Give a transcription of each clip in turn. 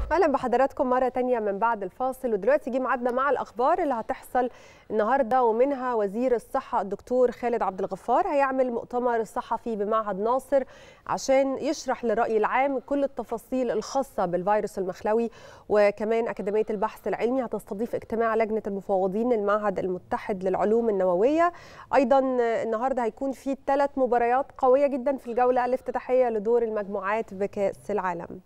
اهلا بحضراتكم مره تانية من بعد الفاصل ودلوقتي جه ميعادنا مع الاخبار اللي هتحصل النهارده ومنها وزير الصحه الدكتور خالد عبد الغفار هيعمل مؤتمر صحفي بمعهد ناصر عشان يشرح للراي العام كل التفاصيل الخاصه بالفيروس المخلوي وكمان اكاديميه البحث العلمي هتستضيف اجتماع لجنه المفوضين المعهد المتحد للعلوم النوويه ايضا النهارده هيكون في ثلاث مباريات قويه جدا في الجوله الافتتاحيه لدور المجموعات بكاس العالم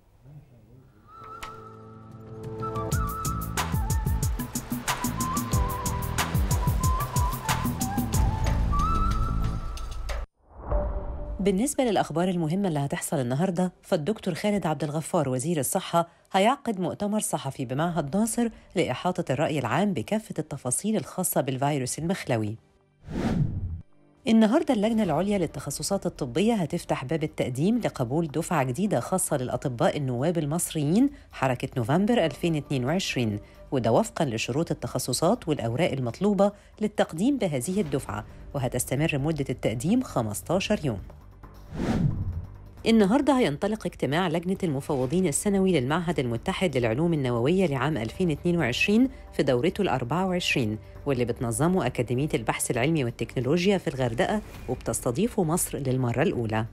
بالنسبة للأخبار المهمة اللي هتحصل النهاردة فالدكتور خالد عبد الغفار وزير الصحة هيعقد مؤتمر صحفي بمعهد ناصر لإحاطة الرأي العام بكافة التفاصيل الخاصة بالفيروس المخلوي النهاردة اللجنة العليا للتخصصات الطبية هتفتح باب التقديم لقبول دفعة جديدة خاصة للأطباء النواب المصريين حركة نوفمبر 2022 وده وفقا لشروط التخصصات والأوراق المطلوبة للتقديم بهذه الدفعة وهتستمر مدة التقديم 15 يوم النهارده هينطلق اجتماع لجنة المفوضين السنوي للمعهد المتحد للعلوم النووية لعام 2022 في دورته ال 24 واللي بتنظمه أكاديمية البحث العلمي والتكنولوجيا في الغردقة وبتستضيفه مصر للمرة الأولى.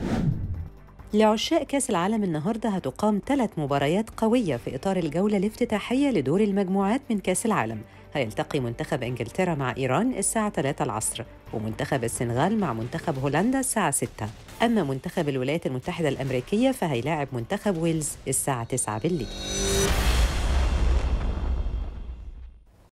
لعشاق كأس العالم النهارده هتقام ثلاث مباريات قوية في إطار الجولة الافتتاحية لدور المجموعات من كأس العالم هيلتقي منتخب انجلترا مع ايران الساعة 3 العصر ومنتخب السنغال مع منتخب هولندا الساعة 6 أما منتخب الولايات المتحدة الأمريكية فهيلاعب منتخب ويلز الساعة 9 بالليل